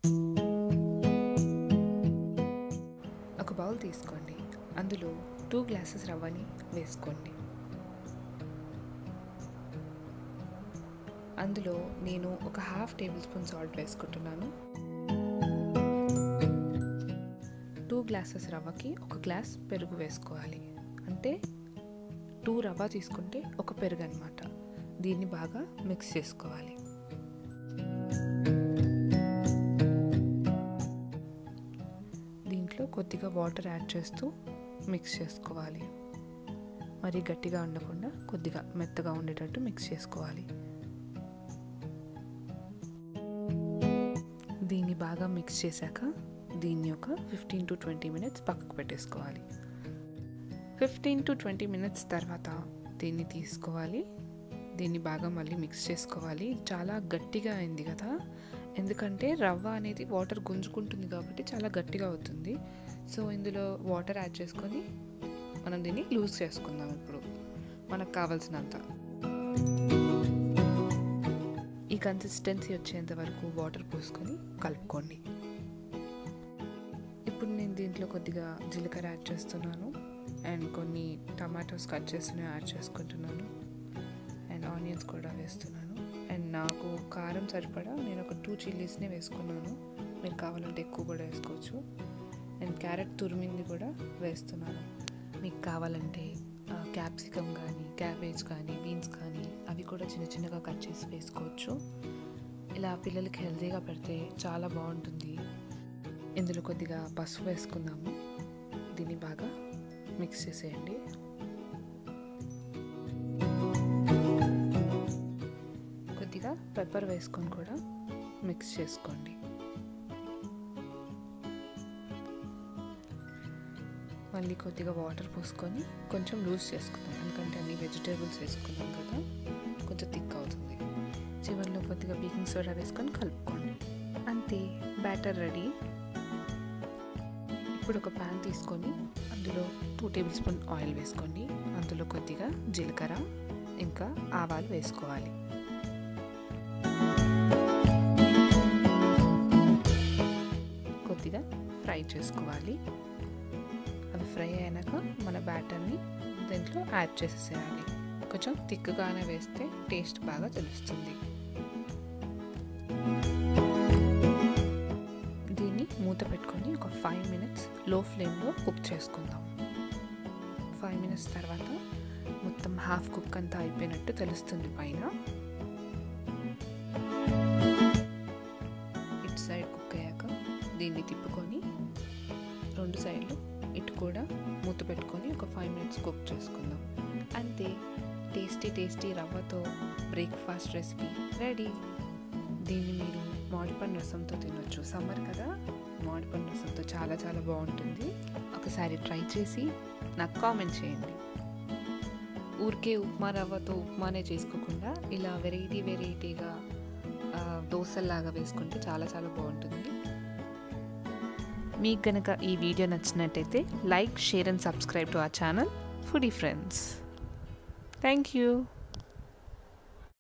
ఒక బౌల్ తీసుకోండి అందులో టూ గ్లాసెస్ రవ్వని వేసుకోండి అందులో నేను ఒక హాఫ్ టేబుల్ స్పూన్ సాల్ట్ వేసుకుంటున్నాను టూ గ్లాసెస్ రవ్వకి ఒక గ్లాస్ పెరుగు వేసుకోవాలి అంటే టూ రవ్వ తీసుకుంటే ఒక పెరుగు అనమాట దీన్ని బాగా మిక్స్ చేసుకోవాలి దీంట్లో కొద్దిగా వాటర్ యాడ్ చేస్తూ మిక్స్ చేసుకోవాలి మరి గట్టిగా ఉండకుండా కొద్దిగా మెత్తగా ఉండేటట్టు మిక్స్ చేసుకోవాలి దీన్ని బాగా మిక్స్ చేశాక దీన్ని ఒక ఫిఫ్టీన్ టు ట్వంటీ మినిట్స్ పక్కకు పెట్టేసుకోవాలి ఫిఫ్టీన్ టు ట్వంటీ మినిట్స్ తర్వాత దీన్ని తీసుకోవాలి దీన్ని బాగా మళ్ళీ మిక్స్ చేసుకోవాలి చాలా గట్టిగా అయింది కదా ఎందుకంటే రవ్వ అనేది వాటర్ గుంజుకుంటుంది కాబట్టి చాలా గట్టిగా అవుతుంది సో ఇందులో వాటర్ యాడ్ చేసుకొని మనం దీన్ని లూజ్ చేసుకుందాం ఇప్పుడు మనకు కావాల్సినంత ఈ కన్సిస్టెన్సీ వచ్చేంత వరకు వాటర్ పోసుకొని కలుపుకోండి ఇప్పుడు నేను దీంట్లో కొద్దిగా జీలకర్ర యాడ్ చేస్తున్నాను అండ్ కొన్ని టమాటోస్ కట్ చేసి యాడ్ చేసుకుంటున్నాను అండ్ ఆనియన్స్ కూడా వేస్తున్నాను అండ్ నాకు కారం సరిపడా నేను ఒక టూ చిల్లీస్ని వేసుకున్నాను మీరు కావాలంటే ఎక్కువ కూడా వేసుకోవచ్చు అండ్ క్యారెట్ తురిమింది కూడా వేస్తున్నాను మీకు కావాలంటే క్యాప్సికమ్ కానీ క్యాబేజ్ కానీ బీన్స్ కానీ అవి కూడా చిన్న చిన్నగా కట్ చేసి వేసుకోవచ్చు ఇలా పిల్లలకి హెల్తీగా పెడితే చాలా బాగుంటుంది ఇందులో కొద్దిగా పసుపు వేసుకుందాము దీన్ని బాగా మిక్స్ చేసేయండి కొద్దిగా పెప్పర్ వేసుకొని కూడా మిక్స్ చేసుకోండి మళ్ళీ కొద్దిగా వాటర్ పోసుకొని కొంచెం లూజ్ చేసుకుందాం ఎందుకంటే అన్ని వెజిటేబుల్స్ వేసుకున్నాం కదా కొంచెం థిక్ అవుతుంది చివరిలో కొద్దిగా బేకింగ్ సోడా వేసుకొని కలుపుకోండి అంతే బ్యాటర్ రెడీ ఇప్పుడు ఒక ప్యాన్ తీసుకొని అందులో టూ టేబుల్ స్పూన్ ఆయిల్ వేసుకోండి అందులో కొద్దిగా జీలకర్ర ఇంకా ఆవాలు వేసుకోవాలి కొద్దిగా ఫ్రై చేసుకోవాలి అవి ఫ్రై అయినాక మన బ్యాటర్ని దీంట్లో యాడ్ చేసేసేయాలి కొంచెం థిక్గానే వేస్తే టేస్ట్ బాగా తెలుస్తుంది దీన్ని మూత పెట్టుకొని ఒక ఫైవ్ మినిట్స్ లో ఫ్లేమ్లో కుక్ చేసుకుందాం ఫైవ్ మినిట్స్ తర్వాత మొత్తం హాఫ్ కుక్ అంతా అయిపోయినట్టు తెలుస్తుంది పైన ఇటు సైడ్ కుక్ అయ్యాక దీన్ని తిప్పుకొని రెండు సైడ్లు ఇటు కూడా మూత పెట్టుకొని ఒక ఫైవ్ మినిట్స్ కుక్ చేసుకుందాం అంతే టేస్టీ టేస్టీ రవ్వతో బ్రేక్ఫాస్ట్ రెసిపీ రెడీ దీన్ని మీరు మామిడిపండు రసంతో తినొచ్చు సమ్మర్ కదా మామిడిపండు రసంతో చాలా చాలా బాగుంటుంది ఒకసారి ట్రై చేసి నాకు కామెంట్ చేయండి ఊరికే ఉప్మా రవ్వతో ఉప్మానే చేసుకోకుండా ఇలా వెరైటీ వెరైటీగా దోశల్లాగా వేసుకుంటే చాలా చాలా బాగుంటుంది మీకు కనుక ఈ వీడియో నచ్చినట్టయితే like share and subscribe to our channel foodie friends thank you